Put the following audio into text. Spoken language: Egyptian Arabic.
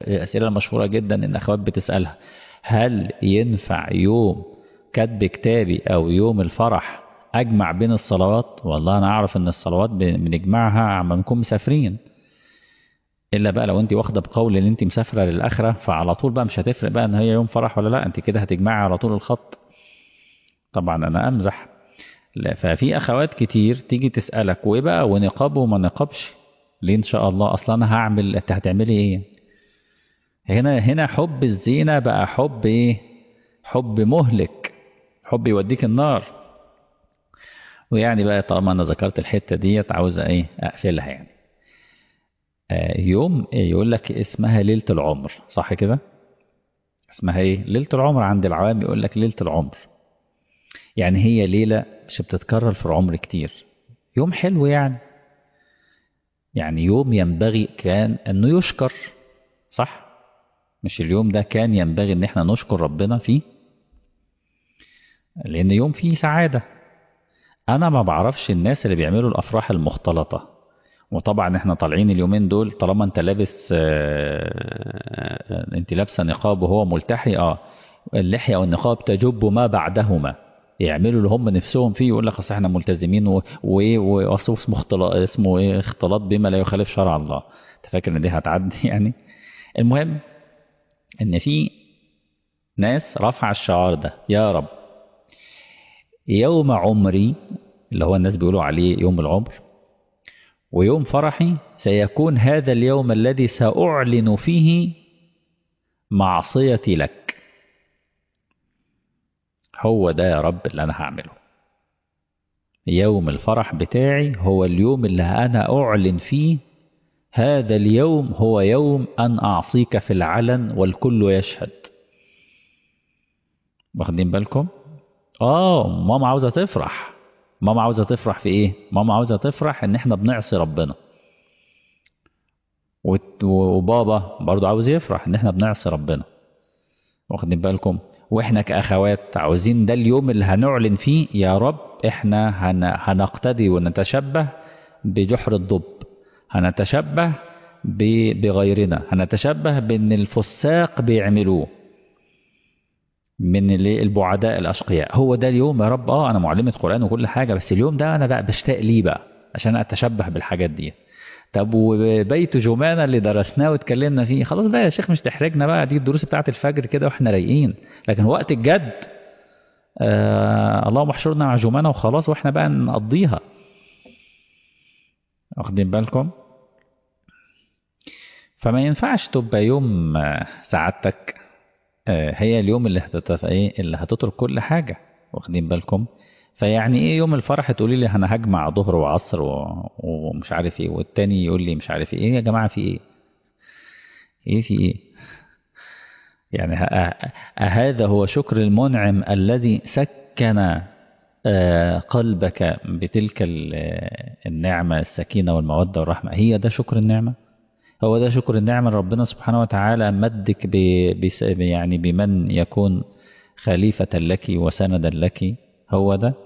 الأسئلة المشهورة جدا إن أخوات بتسألها هل ينفع يوم كتب كتابي أو يوم الفرح أجمع بين الصلوات والله أنا أعرف إن الصلوات بنجمعها عما نكون مسافرين إلا بقى لو أنت واخدة بقول إن أنت مسافرة للآخرة فعلى طول بقى مش هتفرق بقى إن هي يوم فرح ولا لا أنت كده هتجمعي على طول الخط طبعا أنا أمزح لا ففي أخوات كتير تيجي تسألك وإيه بقى ونقاب وما نقابش ليه إن شاء الله أصلا أنا هعمل أنت هتعملي إيه هنا هنا حب الزينة بقى حب إيه حب مهلك حب يوديك النار ويعني بقى طالما أنا ذكرت الحتة ديت عاوزة إيه أقفلها يعني آه يوم يقول لك اسمها ليلة العمر صح كده اسمها إيه ليلة العمر عند العوام يقول لك ليلة العمر يعني هي ليلة مش بتتكرر في العمر كتير يوم حلو يعني يعني يوم ينبغي كان أنه يشكر صح مش اليوم ده كان ينبغي أن احنا نشكر ربنا فيه لأن يوم فيه سعادة أنا ما بعرفش الناس اللي بيعملوا الأفراح المختلطة وطبعا احنا طالعين اليومين دول طالما انت لابس انت لابسه نقاب وهو ملتحي اه اللحيه والنقاب تجب ما بعدهما يعملوا اللي هم نفسهم فيه يقول لك اصل احنا ملتزمين وايه واصل اسمه اختلاط اسمه ايه اختلاط بما لا يخالف شرع الله انت فاكر ان دي هتعدي يعني المهم ان في ناس رفع الشعار ده يا رب يوم عمري اللي هو الناس بيقولوا عليه يوم العمر ويوم فرحي سيكون هذا اليوم الذي سأعلن فيه معصيتي لك هو ده يا رب اللي أنا هعمله يوم الفرح بتاعي هو اليوم اللي أنا أعلن فيه هذا اليوم هو يوم أن أعصيك في العلن والكل يشهد واخدين بالكم آه ماما عاوزة تفرح ماما عاوزة تفرح في إيه ماما عاوزة تفرح إن إحنا بنعصي ربنا وبابا برضو عاوز يفرح إن إحنا بنعصي ربنا واخدين بالكم واحنا كاخوات عاوزين ده اليوم اللي هنعلن فيه يا رب احنا هن... هنقتدي ونتشبه بجحر الضب هنتشبه ب... بغيرنا هنتشبه بان الفساق بيعملوه من البعداء الاشقياء هو ده اليوم يا رب اه انا معلمة قرآن وكل حاجة بس اليوم ده انا بقى بشتاق ليه بقى عشان اتشبه بالحاجات دي طب وبيت جمانة اللي درسناه واتكلمنا فيه خلاص بقى يا شيخ مش تحرجنا بقى دي الدروس بتاعت الفجر كده واحنا رايقين لكن وقت الجد آه اللهم احشرنا مع جمانة وخلاص واحنا بقى نقضيها واخدين بالكم فما ينفعش تبقى يوم سعادتك آه هي اليوم اللي هتتف... ايه اللي هتترك كل حاجة واخدين بالكم فيعني ايه يوم الفرح تقولي لي انا هجمع ظهر وعصر و... ومش عارف ايه والتاني يقول لي مش عارف ايه ايه يا جماعه في ايه ايه في ايه يعني هذا هو شكر المنعم الذي سكن قلبك بتلك النعمة السكينة والمودة والرحمة هي ده شكر النعمة هو ده شكر النعمة ربنا سبحانه وتعالى مدك ب... يعني بمن يكون خليفة لك وسندا لك هو ده